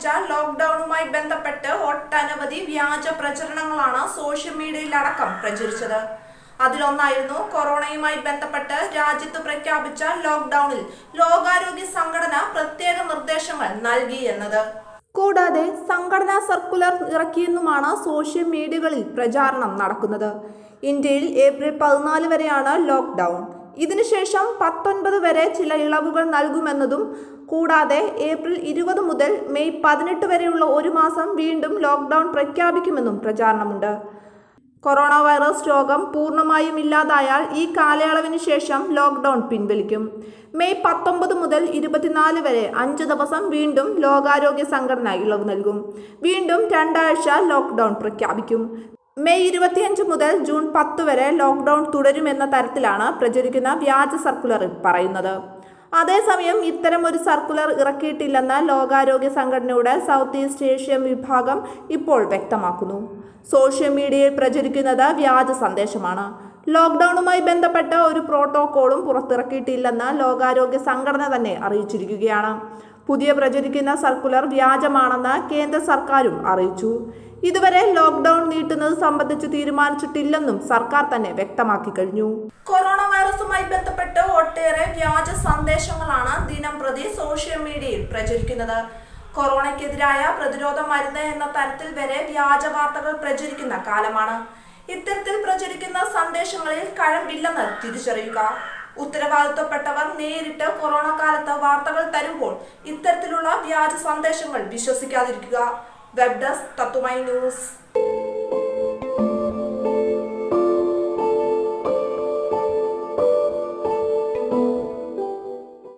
പ്രഖ്യാപിച്ച ലോക്ക്ഡൌണുമായി ബന്ധപ്പെട്ട് ഒട്ടനവധി വ്യാജ പ്രചരണങ്ങളാണ് സോഷ്യൽ മീഡിയയിലടക്കം പ്രചരിച്ചത് അതിലൊന്നായിരുന്നു കൊറോണയുമായി ബന്ധപ്പെട്ട് രാജ്യത്ത് പ്രഖ്യാപിച്ച ലോക്ക്ഡൌണിൽ ലോകാരോഗ്യ സംഘടന പ്രത്യേക നിർദ്ദേശങ്ങൾ നൽകി എന്നത് കൂടാതെ സംഘടനാ സർക്കുലർ ഇറക്കിയെന്നുമാണ് സോഷ്യൽ മീഡിയകളിൽ പ്രചാരണം നടക്കുന്നത് ഇന്ത്യയിൽ ഏപ്രിൽ പതിനാല് വരെയാണ് ലോക്ക്ഡൌൺ ഇതിനുശേഷം പത്തൊൻപത് വരെ ചില ഇളവുകൾ നൽകുമെന്നതും കൂടാതെ ഏപ്രിൽ ഇരുപത് മുതൽ മെയ് പതിനെട്ട് വരെയുള്ള ഒരു മാസം വീണ്ടും ലോക്ക്ഡൌൺ പ്രഖ്യാപിക്കുമെന്നും പ്രചാരണമുണ്ട് കൊറോണ വൈറസ് രോഗം പൂർണ്ണമായും ഇല്ലാതായാൽ ഈ കാലയളവിന് ശേഷം ലോക്ക്ഡൌൺ പിൻവലിക്കും മെയ് പത്തൊമ്പത് മുതൽ ഇരുപത്തിനാല് വരെ അഞ്ച് ദിവസം വീണ്ടും ലോകാരോഗ്യ സംഘടന ഇളവ് നൽകും വീണ്ടും രണ്ടാഴ്ച ലോക്ക്ഡൌൺ പ്രഖ്യാപിക്കും മെയ് ഇരുപത്തിയഞ്ച് മുതൽ ജൂൺ പത്ത് വരെ ലോക്ക്ഡൌൺ തുടരുമെന്ന തരത്തിലാണ് പ്രചരിക്കുന്ന വ്യാജ സർക്കുലറിൽ പറയുന്നത് അതേസമയം ഇത്തരം ഒരു സർക്കുലർ ഇറക്കിയിട്ടില്ലെന്ന് ലോകാരോഗ്യ സംഘടനയുടെ സൗത്ത് ഈസ്റ്റ് ഏഷ്യൻ വിഭാഗം ഇപ്പോൾ വ്യക്തമാക്കുന്നു സോഷ്യൽ മീഡിയയിൽ പ്രചരിക്കുന്നത് വ്യാജ സന്ദേശമാണ് ലോക്ക്ഡൌണുമായി ബന്ധപ്പെട്ട ഒരു പ്രോട്ടോകോളും പുറത്തിറക്കിയിട്ടില്ലെന്ന് ലോകാരോഗ്യ സംഘടന തന്നെ അറിയിച്ചിരിക്കുകയാണ് പുതിയ പ്രചരിക്കുന്ന സർക്കുലർ വ്യാജമാണെന്ന് കേന്ദ്ര സർക്കാരും അറിയിച്ചു ഇതുവരെ ലോക്ക്ഡൌൺ നീട്ടുന്നത് സംബന്ധിച്ച് തീരുമാനിച്ചിട്ടില്ലെന്നും സർക്കാർ തന്നെ വ്യക്തമാക്കി കഴിഞ്ഞു കൊറോണ വൈറസുമായി ബന്ധപ്പെട്ട് ഒട്ടേറെ വ്യാജ സന്ദേശങ്ങളാണ് ദിനം പ്രതി സോഷ്യൽ മീഡിയയിൽ പ്രചരിക്കുന്നത് കൊറോണയ്ക്കെതിരായ പ്രതിരോധ മരുന്ന് എന്ന തരത്തിൽ വരെ വ്യാജ വാർത്തകൾ പ്രചരിക്കുന്ന കാലമാണ് ഇത്തരത്തിൽ പ്രചരിക്കുന്ന സന്ദേശങ്ങളിൽ കഴമ്പില്ലെന്ന് തിരിച്ചറിയുക ഉത്തരവാദിത്വപ്പെട്ടവർ നേരിട്ട് കൊറോണ കാലത്ത് വാർത്തകൾ തരുമ്പോൾ ഇത്തരത്തിലുള്ള വ്യാജ സന്ദേശങ്ങൾ വിശ്വസിക്കാതിരിക്കുക വെബ് ഡെസ്ക് തത്തുമൈ ന്യൂസ്